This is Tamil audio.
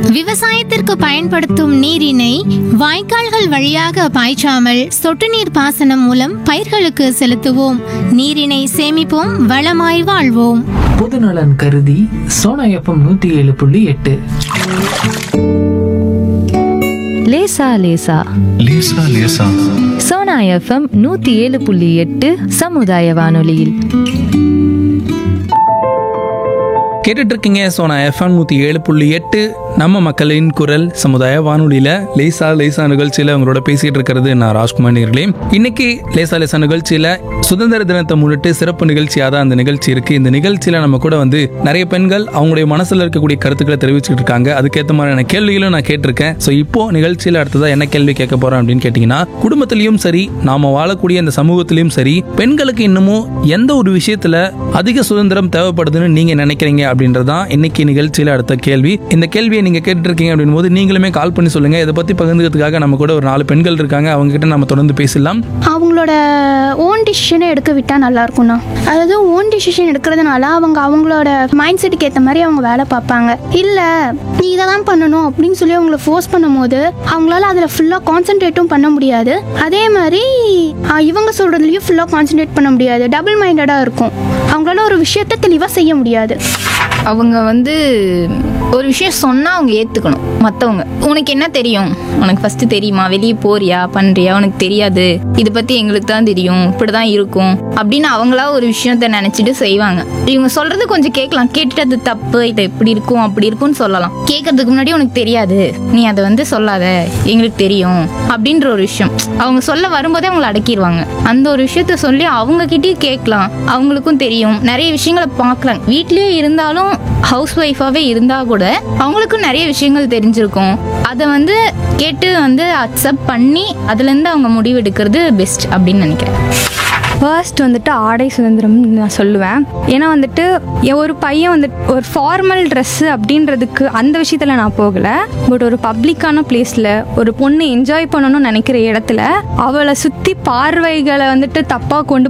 விவசாயத்திற்கு பயன்படுத்தும் நீரினை வாய்க்கால்கள் வழியாக பாய்ச்சாமல் சொட்டு நீர் பாசனம் மூலம் பயிர்களுக்கு செலுத்துவோம் நீரினை சேமிப்போம் வளமாய் வாழ்வோம் பொதுநலன் கருதி சோனா எஃப்எம் நூத்தி ஏழு புள்ளி எட்டு லேசா லேசா லேசா லேசா சோனா எஃப்எம் நூத்தி ஏழு புள்ளி எட்டு சமுதாய வானொலியில் கேட்டுட்டு இருக்கீங்க சோனா எஃப்எம் நூற்றி ஏழு புள்ளி எட்டு நம்ம மக்களின் குரல் சமுதாய வானொலியில் லேசா லேசா நிகழ்ச்சியில் உங்களோட பேசிட்டு இருக்கிறது நான் ராஜ்குமார் நேர்களே இன்னைக்கு லேசா லேசா நிகழ்ச்சியில் சுதந்திர தினத்தை முன்னிட்டு சிறப்பு நிகழ்ச்சியாக தான் அந்த நிகழ்ச்சி இருக்கு இந்த நிகழ்ச்சியில் நம்ம கூட வந்து நிறைய பெண்கள் அவங்களுடைய மனசில் இருக்கக்கூடிய கருத்துக்களை தெரிவிச்சுட்டு இருக்காங்க அதுக்கேற்ற மாதிரியான கேள்விகளும் நான் கேட்டிருக்கேன் ஸோ இப்போ நிகழ்ச்சியில் அடுத்ததாக என்ன கேள்வி கேட்க போறோம் அப்படின்னு கேட்டிங்கன்னா குடும்பத்திலையும் சரி நாம வாழக்கூடிய இந்த சமூகத்திலையும் சரி பெண்களுக்கு இன்னமும் எந்த ஒரு விஷயத்துல அதிக சுதந்திரம் தேவைப்படுதுன்னு நீங்க நினைக்கிறீங்க அப்படின்றதான் இன்னைக்கு நிகழ்ச்சியில அடுத்த கேள்வி இந்த கேள்வியை நீங்க கேட்டுட்டு இருக்கீங்க அப்படின் போது நீங்களுமே கால் பண்ணி சொல்லுங்க இதை பத்தி பகிர்ந்துக்கிறதுக்காக நம்ம கூட ஒரு நாலு பெண்கள் இருக்காங்க அவங்க கிட்ட நம்ம தொடர்ந்து பேசலாம் அவங்களோட ஓன் டிசிஷனை எடுக்க விட்டால் நல்லா இருக்கும்ண்ணா அதாவது ஓன் டிசிஷன் எடுக்கிறதுனால அவங்க அவங்களோட மைண்ட் செட்டுக்கு ஏற்ற மாதிரி அவங்க வேலை பார்ப்பாங்க இல்லை நீ இதை தான் பண்ணணும் அப்படின்னு சொல்லி அவங்கள ஃபோர்ஸ் பண்ணும்போது அவங்களால அதில் ஃபுல்லாக கான்சென்ட்ரேட்டும் பண்ண முடியாது அதே மாதிரி ஆ, இவங்க சொல்கிறதுலையும் ஃபுல்லாக கான்சென்ட்ரேட் பண்ண முடியாது டபுள் மைண்டடாக இருக்கும் அவங்களால ஒரு விஷயத்தை தெளிவாக செய்ய முடியாது அவங்க வந்து ஒரு விஷயம் சொன்னா அவங்க ஏத்துக்கணும் மத்தவங்க உனக்கு என்ன தெரியும் உனக்கு ஃபர்ஸ்ட் தெரியுமா வெளியே போறியா பண்றியா உனக்கு தெரியாது இதை பத்தி எங்களுக்கு தான் தெரியும் இப்படிதான் இருக்கும் அப்படின்னு அவங்களா ஒரு விஷயத்த நினைச்சிட்டு செய்வாங்க இவங்க சொல்றது கொஞ்சம் கேட்கலாம் கேட்டுட்டு அது தப்பு இது இப்படி இருக்கும் அப்படி இருக்கும்னு சொல்லலாம் கேட்கறதுக்கு முன்னாடி உனக்கு தெரியாது நீ அதை வந்து சொல்லாத எங்களுக்கு தெரியும் அப்படின்ற ஒரு விஷயம் அவங்க சொல்ல வரும்போதே அவங்கள அடக்கிடுவாங்க அந்த ஒரு விஷயத்த சொல்லி அவங்க கிட்டயும் கேட்கலாம் அவங்களுக்கும் தெரியும் நிறைய விஷயங்களை பார்க்கலாம் வீட்லயே இருந்தாலும் ஹவுஸ் ஒய்ஃபாவே இருந்தா கூட அவங்களுக்கும் நிறைய விஷயங்கள் தெரிஞ்சிருக்கும் அதை வந்து கேட்டு வந்து அக்செப்ட் பண்ணி அதுல இருந்து அவங்க முடிவு எடுக்கிறது பெஸ்ட் அப்படின்னு நினைக்கிறேன் ஃபர்ஸ்ட் வந்துட்டு ஆடை சுதந்திரம்னு நான் சொல்லுவேன் ஏன்னா வந்துட்டு எ- ஒரு பையன் வந்துட்டு ஒரு ஃபார்மல் ட்ரெஸ்ஸு அப்படின்றதுக்கு அந்த விஷயத்தில் நான் போகலை பட் ஒரு பப்ளிக்கான பிளேஸில் ஒரு பொண்ணு என்ஜாய் பண்ணணும்னு நினைக்கிற இடத்துல அவளை சுற்றி பார்வைகளை வந்துட்டு தப்பாக கொண்டு